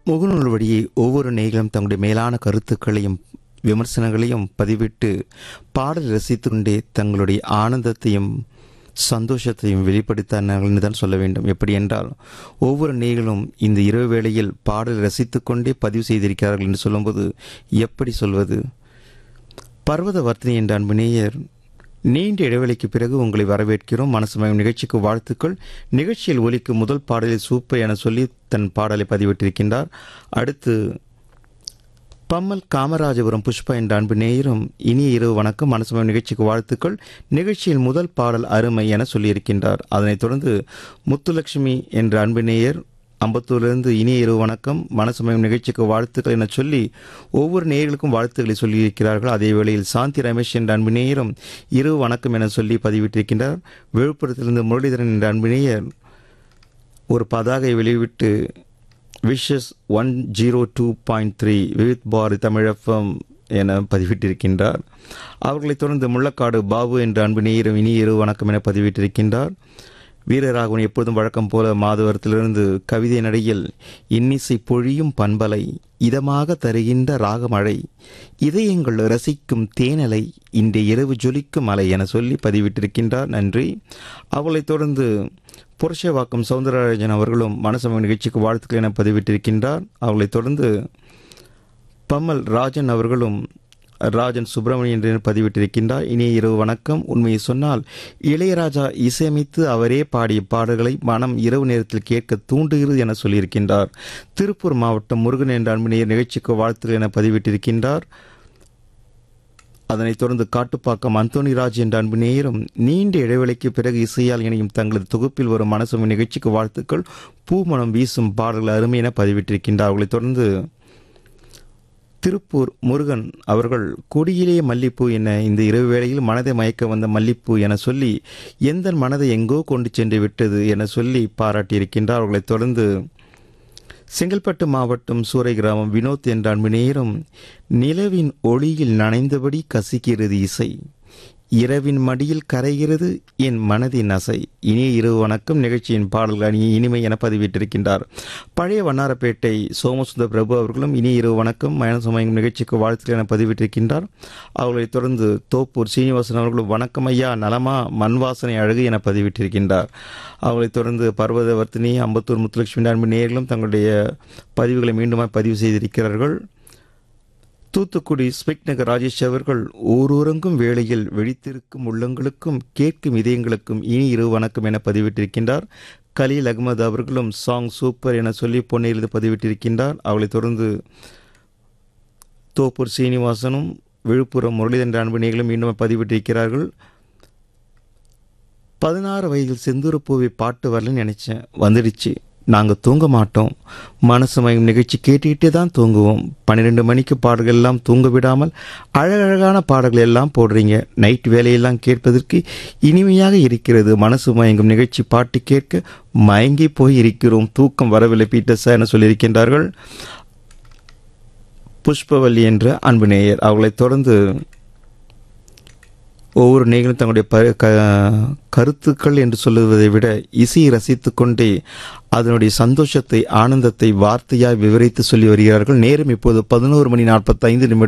முகநூல் வழியே ஒவ்வொரு நேயர்களும் தங்களுடைய மேலான கருத்துக்களையும் விமர்சனங்களையும் பதிவிட்டு பாடல் ரசித்து கொண்டே தங்களுடைய ஆனந்தத்தையும் சந்தோஷத்தையும் வெளிப்படுத்தினார்கள் என்று தான் சொல்ல வேண்டும் எப்படி என்றால் ஒவ்வொரு நேயர்களும் இந்த இரவு வேளையில் பாடல் ரசித்துக் கொண்டே பதிவு செய்திருக்கிறார்கள் என்று சொல்லும்போது எப்படி சொல்வது பர்வத வர்த்தினி என்ற அன்பு நேயர் நீண்ட இடைவெளிக்கு பிறகு உங்களை வரவேற்கிறோம் மனசுமயம் நிகழ்ச்சிக்கு வாழ்த்துக்கள் நிகழ்ச்சியில் ஒலிக்கும் முதல் பாடலில் சூப்பர் என சொல்லி தன் பாடலை பதிவிட்டிருக்கின்றார் அடுத்து பம்மல் காமராஜபுரம் புஷ்பா என்ற அன்பு நேயரும் இனிய இரவு வணக்கம் மனசுமயம் நிகழ்ச்சிக்கு வாழ்த்துக்கள் நிகழ்ச்சியில் முதல் பாடல் அருமை என சொல்லியிருக்கின்றார் அதனைத் தொடர்ந்து முத்துலட்சுமி என்ற அன்பு நேயர் அம்பத்தூரிலிருந்து இனிய இரவு வணக்கம் மனசுமயம் நிகழ்ச்சிக்கு வாழ்த்துக்கள் என சொல்லி ஒவ்வொரு நேயர்களுக்கும் வாழ்த்துக்களை சொல்லியிருக்கிறார்கள் அதே வேளையில் சாந்தி ரமேஷ் என்ற அன்பு நேயரும் இரவு வணக்கம் என சொல்லி பதிவிட்டிருக்கின்றார் விழுப்புரத்திலிருந்து முரளிதரன் என்ற அன்பு நேயர் ஒரு பதாகை வெளியிட்டு wishes one zero two point three Vividh Bharati தமிழகம் என பதிவிட்டிருக்கின்றார் அவர்களைத் தொடர்ந்து முள்ளக்காடு பாபு என்ற அன்பு நேயரும் இனி இரு வணக்கம் என பதிவிட்டிருக்கின்றார் வீரராகவன் எப்பொழுதும் வழக்கம் போல மாதவரத்திலிருந்து கவிதை நடையில் இன்னிசை பொழியும் பண்பலை இதமாக தருகின்ற ராகமழை இதயங்கள் ரசிக்கும் தேனலை இன்றைய இரவு ஜொலிக்கும் அலை என சொல்லி பதிவிட்டிருக்கின்றார் நன்றி அவளைத் தொடர்ந்து புருஷவாக்கம் சவுந்தரராஜன் அவர்களும் மனசம நிகழ்ச்சிக்கு வாழ்த்துக்கள் என பதிவிட்டிருக்கின்றார் அவளைத் தொடர்ந்து பம்மல் ராஜன் அவர்களும் ராஜன் சுப்பிரமணியன் என்று பதிவிட்டிருக்கின்றார் இனிய இரவு வணக்கம் உண்மையை சொன்னால் இளையராஜா இசையமைத்து அவரே பாடிய பாடல்களை மனம் இரவு நேரத்தில் கேட்க தூண்டுகிறது என சொல்லியிருக்கின்றார் திருப்பூர் மாவட்டம் முருகன் என்ற அன்பு நிகழ்ச்சிக்கு வாழ்த்துக்கள் என பதிவிட்டிருக்கின்றார் அதனைத் தொடர்ந்து காட்டுப்பாக்கம் அந்தோணிராஜ் என்ற அன்பு நேயரும் நீண்ட இடைவெளிக்கு பிறகு இசையால் இணையும் தங்களது தொகுப்பில் வரும் மனசும் நிகழ்ச்சிக்கு வாழ்த்துக்கள் பூமணம் வீசும் பாடல்கள் அருமை என பதிவிட்டிருக்கின்றார் அவர்களைத் தொடர்ந்து திருப்பூர் முருகன் அவர்கள் கொடியிலே மல்லிப்பூ என இந்த இரவு வேளையில் மனதை மயக்க வந்த மல்லிப்பூ என சொல்லி எந்த மனதை எங்கோ கொண்டு சென்று விட்டது என சொல்லி பாராட்டியிருக்கின்றார் அவர்களைத் தொடர்ந்து செங்கல்பட்டு மாவட்டம் சூறை கிராமம் வினோத் என்ற அன்பு நேரம் நிலவின் ஒளியில் நனைந்தபடி கசிக்கிறது இசை இரவின் மடியில் கரைகிறது என் மனதின் அசை இனிய இரவு வணக்கம் நிகழ்ச்சியின் பாடல்கள் அணி இனிமை என பதிவிட்டிருக்கின்றார் பழைய வண்ணாரப்பேட்டை சோமசுந்தர் பிரபு அவர்களும் இனிய இரவு வணக்கம் மயனசமயம் நிகழ்ச்சிக்கு வாழ்த்துக்கள் என பதிவிட்டிருக்கின்றார் அவர்களைத் தொடர்ந்து தோப்பூர் சீனிவாசன் அவர்களும் வணக்கம் ஐயா நலமா மண் வாசனை அழகு என பதிவிட்டிருக்கின்றார் அவர்களைத் தொடர்ந்து பர்வதவர்த்தினி அம்பத்தூர் முத்துலட்சுமி அன்பு நேர்களும் தங்களுடைய பதிவுகளை மீண்டுமாய் பதிவு செய்திருக்கிறார்கள் தூத்துக்குடி ஸ்பிக் நகர் ராஜேஷ் அவர்கள் ஊரூரங்கும் வேளையில் வெடித்திருக்கும் உள்ளங்களுக்கும் கேட்கும் இதயங்களுக்கும் இனி இரு வணக்கம் என பதிவிட்டிருக்கின்றார் கலீல் அகமது அவர்களும் சாங் சூப்பர் என சொல்லி பொன்னையிலிருந்து பதிவிட்டிருக்கின்றார் அவளைத் தொடர்ந்து தோப்பூர் சீனிவாசனும் விழுப்புரம் முரளிதரன் அன்பு நேர்களும் மீண்டும் பதிவிட்டிருக்கிறார்கள் பதினாறு வயதில் செந்தூரப்பூவை பாட்டு வரலன்னு நினச்சேன் வந்துடுச்சு நாங்கள் தூங்க மாட்டோம் மனசு மயம் நிகழ்ச்சி கேட்டுக்கிட்டே தான் தூங்குவோம் பன்னிரெண்டு மணிக்கு பாடல்கள் எல்லாம் தூங்க விடாமல் அழகழகான பாடல்கள் எல்லாம் போடுறீங்க நைட் வேலையெல்லாம் கேட்பதற்கு இனிமையாக இருக்கிறது மனசு மயங்கும் நிகழ்ச்சி பாட்டு கேட்க மயங்கி போய் இருக்கிறோம் தூக்கம் வரவில்லை பீட்டர்ஸா என சொல்லியிருக்கின்றார்கள் புஷ்பவல்லி என்ற அன்பு நேயர் அவர்களைத் தொடர்ந்து ஒவ்வொரு நேர்களும் தங்களுடைய ப க கருத்துக்கள் என்று சொல்லுவதை விட இசையை ரசித்து கொண்டே அதனுடைய சந்தோஷத்தை ஆனந்தத்தை வார்த்தையாய் விவரித்து சொல்லி வருகிறார்கள் நேரம் இப்போது பதினோரு மணி நாற்பத்தைந்து நிமிடம்